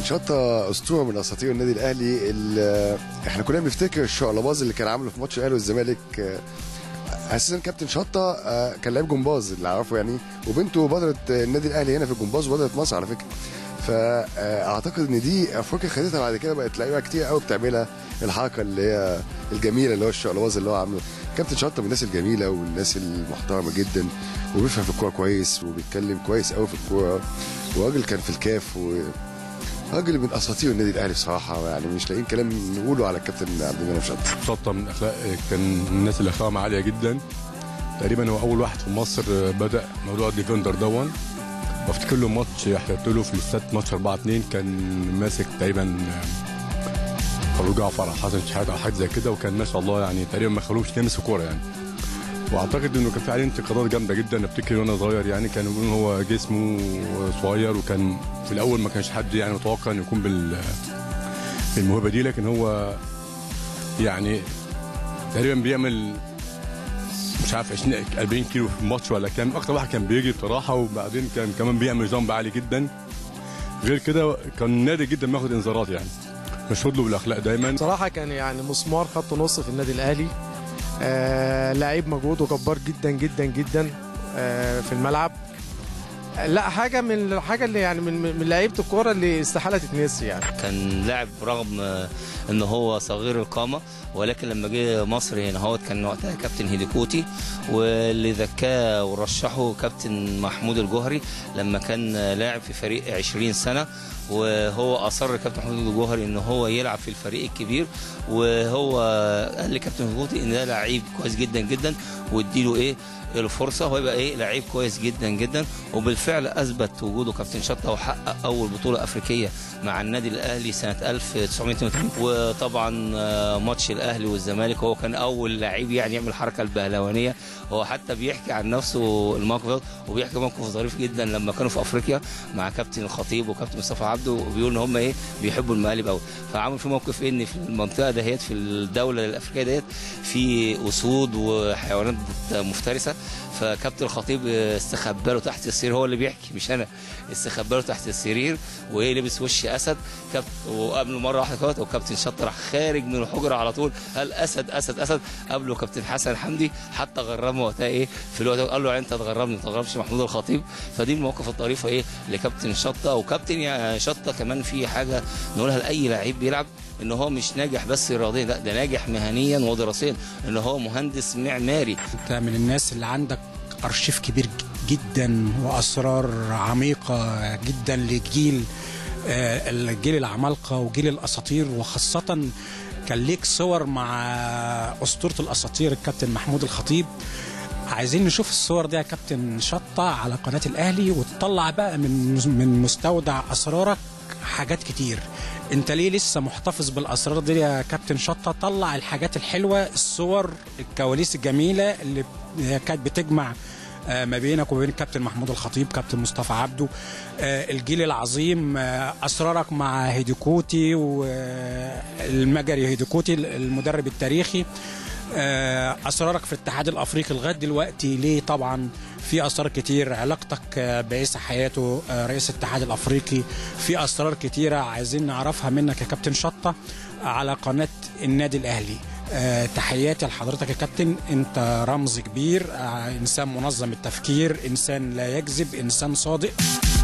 شطه اسطوره من اساطير النادي الاهلي ال- احنا كنا بنفتكر الشقلباز اللي كان عامله في ماتش الاهلي والزمالك آه، اساسا كابتن شطه آه، كان لعيب جمباز اللي اعرفه يعني وبنته بطله النادي الاهلي هنا في الجمباز وبطله مصر على فكره فاعتقد ان دي افريقيا خدتها بعد كده بقت لعيبه كتير قوي بتعملها الحركه اللي هي الجميله اللي هو الشقلباز اللي هو عامله كابتن شطه من الناس الجميله والناس المحترمه جدا وبيفهم في الكوره كويس وبيتكلم كويس قوي في الكوره وراجل كان في الكاف و راجل من اساطير النادي الاهلي بصراحه يعني مش لاقيين كلام نقوله على الكابتن عبد المنعم شطه شطه من اخلاق كان من الناس اللي اخلاقهم عاليه جدا تقريبا هو اول واحد في مصر بدا موضوع الديفندر دون وافتكر له ماتش حضرت له في الاستاد ماتش 4 2 كان ماسك تقريبا فاروق جعفر او حسن شحاته او حاجه زي كده وكان ما شاء الله يعني تقريبا ما خلوش لامس الكوره يعني واعتقد انه كان في عليه انتقادات جامده جدا افتكر وانا صغير يعني كانوا بيقولوا ان هو جسمه صغير وكان في الاول ما كانش حد يعني متوقع انه يكون بال بالموهبه دي لكن هو يعني تقريبا بيعمل مش عارف 20 40 كيلو في الماتش ولا كام اكتر واحد كان بيجري بصراحه وبعدين كان كمان بيعمل جامب عالي جدا غير كده كان نادر جدا بياخد انذارات يعني مشهود له بالاخلاق دايما بصراحة كان يعني مسمار خط نص في النادي الأهلي آه لعيب مجهوده جبار جدا جدا جدا آه في الملعب آه، لا حاجة من الحاجة اللي يعني من من لعيبة الكورة اللي استحالة تتنسي يعني كان لاعب رغم آه، ان هو صغير القامه ولكن لما جه مصر هنا هو كان وقتها كابتن هيديكوتي واللي ذكاه ورشحه كابتن محمود الجوهري لما كان آه، لاعب في فريق 20 سنه وهو اصر كابتن محمود الجوهري ان هو يلعب في الفريق الكبير وهو قال لكابتن هيديكوتي ان ده لعيب كويس جدا جدا واديله ايه الفرصه هو يبقى ايه لعيب كويس جدا جدا وبالفعل اثبت وجوده كابتن شطه وحقق اول بطوله افريقيه مع النادي الاهلي سنه 1982 وطبعا آه، ماتش الاهلي والزمالك هو كان اول لعيب يعني يعمل الحركه البهلوانيه هو حتى بيحكي عن نفسه الموقف ده وبيحكي موقف ظريف جدا لما كانوا في افريقيا مع كابتن الخطيب وكابتن مصطفى عبده وبيقول ان هم ايه بيحبوا المقالب قوي فعمل في موقف إيه ان في المنطقه دهيت في الدوله الافريقيه ديت في اسود وحيوانات مفترسه فكابتن الخطيب استخبى له تحت السرير هو اللي بيحكي مش انا استخبى له تحت السرير وايه لبس وش اسد كابت وقابله مره واحده كده وكابتن شط راح خارج من الحجره على طول قال اسد اسد اسد قابله كابتن حسن حمدي حتى غرمه وقتها ايه في الوقت ده قال له يعني انت تغرمني ما تغرمش محمود الخطيب فدي المواقف الطريفه ايه لكابتن شطه وكابتن يا شطه كمان في حاجه نقولها لاي لعيب بيلعب ان هو مش ناجح بس رياضيا لا ده ناجح مهنيا ودراسيا ان هو مهندس معماري انت من الناس اللي عندك ارشيف كبير جدا واسرار عميقه جدا لجيل آه، الجيل العمالقه وجيل الاساطير وخاصه كان ليك صور مع اسطوره الاساطير الكابتن محمود الخطيب عايزين نشوف الصور دي يا كابتن شطه على قناه الاهلي وتطلع بقى من من مستودع اسرارك حاجات كتير انت ليه لسه محتفظ بالاسرار دي يا كابتن شطه طلع الحاجات الحلوه الصور الكواليس الجميله اللي كانت بتجمع آه، ما بينك وبين كابتن محمود الخطيب كابتن مصطفى عبده آه، الجيل العظيم آه، اسرارك مع هيديكوتي والمجري هيديكوتي المدرب التاريخي آه، اسرارك في الاتحاد الافريقي لغايه دلوقتي ليه طبعا في اسرار كتير علاقتك آه، بعيسى حياته آه، رئيس الاتحاد الافريقي في اسرار كتيره عايزين نعرفها منك يا كابتن شطه على قناه النادي الاهلي آه، تحياتي لحضرتك يا كابتن انت رمز كبير آه، انسان منظم التفكير انسان لا يكذب انسان صادق